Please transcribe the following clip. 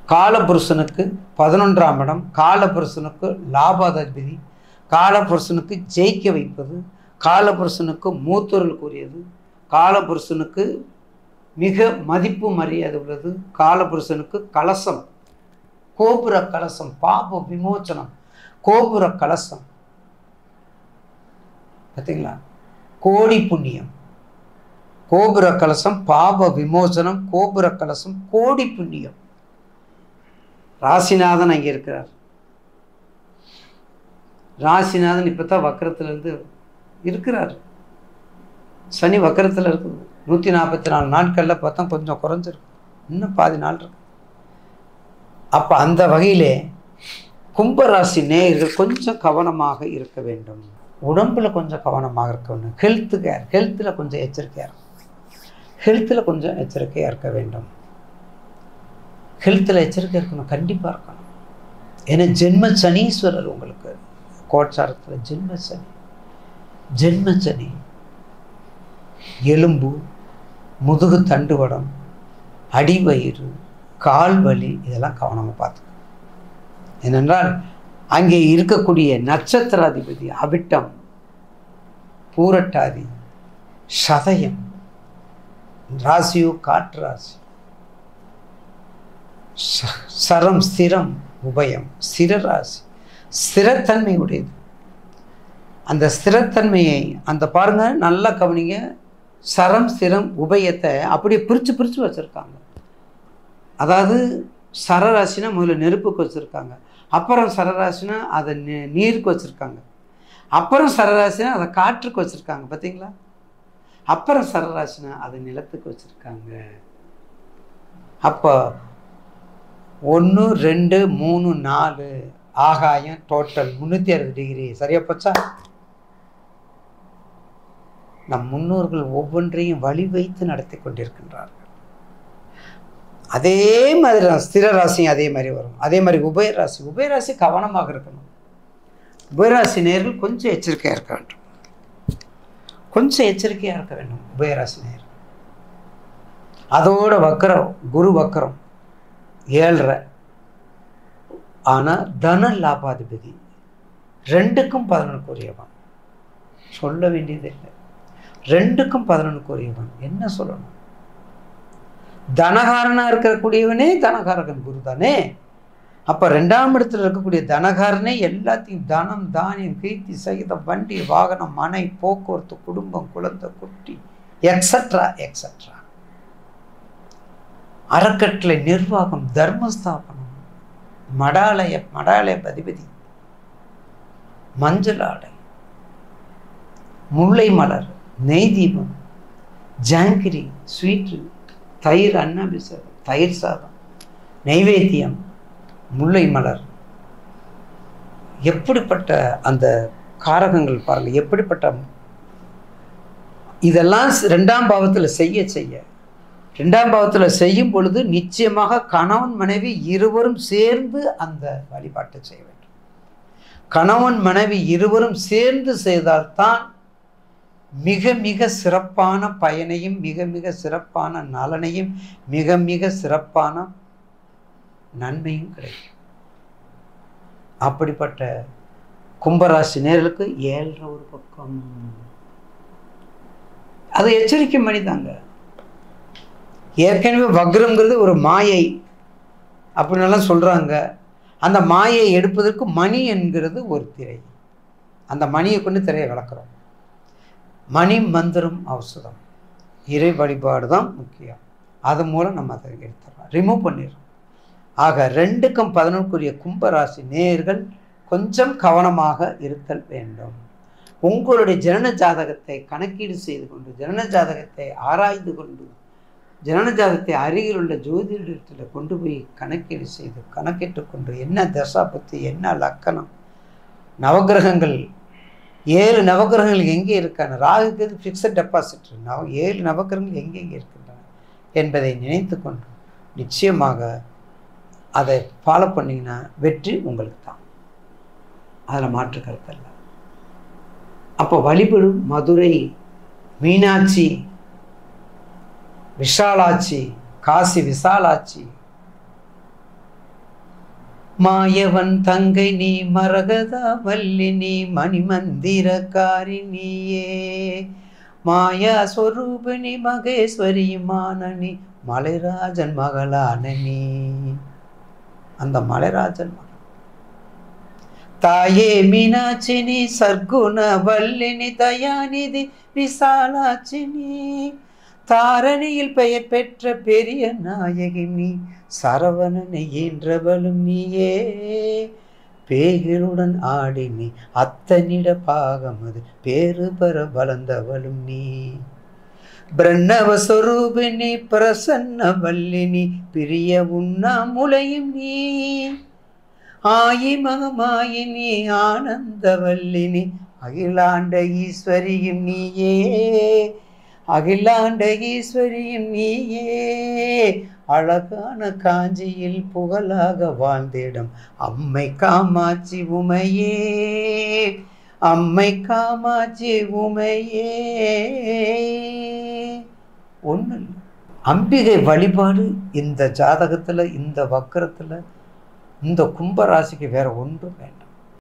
காலபுருஷனுக்கு பதினொன்றாம் இடம் காலபுருஷனுக்கு லாபாதிபதி காலபுருஷனுக்கு ஜெயிக்க வைப்பது காலபுருஷனுக்கு மூத்தோர்களுக்குரியது காலபுருஷனுக்கு மிக மதிப்பு மரியாதை உள்ளது காலபுருஷனுக்கு கலசம் கோபுர கலசம் பாப விமோச்சனம் கோபுர கலசம் பார்த்தீங்களா கோடி புண்ணியம் கோபுர கலசம் பாப விமோசனம் கோபுர கலசம் கோடி புண்ணியம் ராசிநாதன் அங்கே இருக்கிறார் ராசிநாதன் இப்போ தான் வக்கரத்துலேருந்து இருக்கிறார் சனி வக்கரத்தில் இருக்குது நூற்றி நாற்பத்தி நாலு நாட்களில் பார்த்தா கொஞ்சம் குறைஞ்சிருக்கு இன்னும் பாதி நாள் இருக்கு அப்போ அந்த வகையிலே கும்பராசி நேயர்கள் கொஞ்சம் கவனமாக இருக்க வேண்டும் உடம்புல கொஞ்சம் கவனமாக இருக்க வேண்டும் ஹெல்த்து கேர் ஹெல்த்தில் கொஞ்சம் எச்சரிக்கையாக இருக்கும் ஹெல்த்தில் கொஞ்சம் எச்சரிக்கையாக இருக்க வேண்டும் ஹெல்த்தில் எச்சரிக்கை இருக்கணும் கண்டிப்பாக இருக்கணும் ஏன்னா ஜென்ம சனீஸ்வரர் உங்களுக்கு கோட்சாரத்தில் ஜென்ம சனி ஜென்ம சனி எலும்பு முதுகு தண்டுவடம் அடிவயிறு கால் வலி இதெல்லாம் கவனமாக பார்த்துக்கணும் ஏனென்றால் அங்கே இருக்கக்கூடிய நட்சத்திராதிபதி அவிட்டம் பூரட்டாதி சதயம் ராசியோ காற்று ராசி ச- சரம் ஸ்திரம் உபயம் ஸ்திர ராசி ஸ்திரத்தன்மை உடையது அந்த ஸ்திரத்தன்மையை அந்த பாருங்க நல்லா கவனிங்க சரம் ஸ்திரம் உபயத்தை அப்படியே பிரித்து பிரித்து வச்சுருக்காங்க அதாவது சரராசினா முதல்ல நெருப்புக்கு வச்சுருக்காங்க அப்புறம் சரராசினா அதை நீ- நீருக்கு வச்சுருக்காங்க அப்புறம் சரராசினா அதை காற்றுக்கு வச்சுருக்காங்க பார்த்தீங்களா அப்புறம் சரராசினா அதை நிலத்துக்கு வச்சுருக்காங்க அப்போ ஒன்று ரெண்டு மூணு நாலு ஆகாயம் டோட்டல் முந்நூற்றி அறுபது டிகிரி சரியா போச்சா நம் முன்னோர்கள் ஒவ்வொன்றையும் வழி வைத்து நடத்தி கொண்டிருக்கின்றார்கள் அதே மாதிரி தான் ஸ்திர ராசியும் அதே மாதிரி வரும் அதே மாதிரி உபயராசி உபயராசி கவனமாக இருக்கணும் உபயராசி நேர்கள் கொஞ்சம் எச்சரிக்கையாக இருக்க வேண்டும் கொஞ்சம் எச்சரிக்கையாக இருக்க வேண்டும் உபயராசி நேர் அதோட வக்கரம் குரு வக்கரம் ஏழ்ரை ஆனால் தன லாபாதிபதி ரெண்டுக்கும் பதினொன்றுக்குரியவன் சொல்ல வேண்டியதில்லை ரெண்டுக்கும் பதினொன்றுக்குரியவன் என்ன சொல்லணும் தனகாரனா இருக்கக்கூடியவனே தனகாரகன் குரு தானே அப்போ ரெண்டாம் இடத்துல இருக்கக்கூடிய தனகாரனே எல்லாத்தையும் தனம் தானியம் கீர்த்தி சகிதம் வண்டி வாகனம் மனை போக்குவரத்து குடும்பம் குழந்தை குட்டி எக்ஸட்ரா எக்ஸட்ரா அறக்கட்டளை நிர்வாகம் தர்மஸ்தாபனம் மடாலய மடாலய பதிபதி மஞ்சள் ஆடை முல்லை மலர் நெய் தீபம் ஜாங்கிரி ஸ்வீட்டு தயிர் அன்னாபிஷேகம் தயிர் சாதம் நைவேத்தியம் முல்லை மலர் எப்படிப்பட்ட அந்த காரகங்கள் பாருங்கள் எப்படிப்பட்ட இதெல்லாம் ஸ்- ரெண்டாம் பாவத்தில் செய்ய செய்ய ரெண்டாம் பாவத்தில் செய்யும் பொழுது நிச்சயமாக கணவன் மனைவி இருவரும் சேர்ந்து அந்த வழிபாட்டை செய்ய வேண்டும் கணவன் மனைவி இருவரும் சேர்ந்து செய்தால்தான் மிக மிக சிறப்பான பயனையும் மிக மிக சிறப்பான நலனையும் மிக மிக சிறப்பான நன்மையும் கிடைக்கும் அப்படிப்பட்ட கும்பராசி நேர்களுக்கு ஏழ்ற ஒரு பக்கம் அது எச்சரிக்கை மணிதாங்க ஏற்கனவே வக்ரம்ங்கிறது ஒரு மாயை அப்படின்னெல்லாம் சொல்கிறாங்க அந்த மாயை எடுப்பதற்கு மணி என்கிறது ஒரு திரை அந்த மணியை கொண்டு திரையை விளக்குறோம் மணி மந்திரம் ஔஷதம் இறை வழிபாடு தான் முக்கியம் அது மூலம் நம்ம அதை எடுத்துடலாம் ரிமூவ் பண்ணிடுறோம் ஆக ரெண்டுக்கும் பதினொன்றுக்குரிய கும்பராசி நேயர்கள் கொஞ்சம் கவனமாக இருத்தல் வேண்டும் உங்களுடைய ஜனன ஜாதகத்தை கணக்கீடு செய்து கொண்டு ஜனன ஜாதகத்தை ஆராய்ந்து கொண்டு ஜனன ஜாதகத்தை அருகில் உள்ள ஜோதிடத்தில் கொண்டு போய் கணக்கீடு செய்து கணக்கிட்டு கொண்டு என்ன தசா புத்தி என்ன லக்கணம் நவக்கிரகங்கள் ஏழு நவக்கிரகங்கள் எங்கே இருக்கான ராகுக்கு ஃபிக்ஸட் டெபாசிட் நவ ஏழு நவக்கிரகங்கள் எங்கெங்கே இருக்கின்றன என்பதை நினைத்து கொண்டு நிச்சயமாக அதை ஃபாலோ பண்ணிங்கன்னா வெற்றி உங்களுக்கு தான் அதில் மாற்று கருத்து இல்லை அப்போ வழிபடும் மதுரை மீனாட்சி விஷாலாட்சி காசி விசாலாட்சி மாயவன் தங்கை நீ மரகதா வல்லி நீ மணிமந்திரக்காரி நீயே மாயா ஸ்வரூபிணி மகேஸ்வரியுமான நீ மலைராஜன் மகளான நீ அந்த மலைராஜன் மகள் தாயே மீனாட்சினி சர்க்குண வல்லினி தயாநிதி விசாலாட்சினி தாரணியில் பெயர் பெற்ற பெரிய நாயகி நீ சரவணனை ஈன்றவளும் நீயே பேய்களுடன் ஆடி நீ அத்தனிட பாகமது பேரு பெற வளர்ந்தவளும் நீ பிரண்ணவஸ்வரூபிணி பிரசன்ன வல்லினி பிரிய உண்ணாமுலையும் நீ ஆயி மகமாயினி ஆனந்தவல்லினி அகிலாண்ட ஈஸ்வரியும் நீயே அகிலாண்ட ஈஸ்வரியும் நீயே அழகான காஞ்சியில் புகழாக வாழ்ந்திடும் அம்மை காமாட்சி உமையே அம்மை காமாட்சி உமையே ஒன்று அம்பிகை வழிபாடு இந்த ஜாதகத்தில் இந்த வக்கரத்தில் இந்த கும்பராசிக்கு வேற ஒன்றும் வேண்டாம்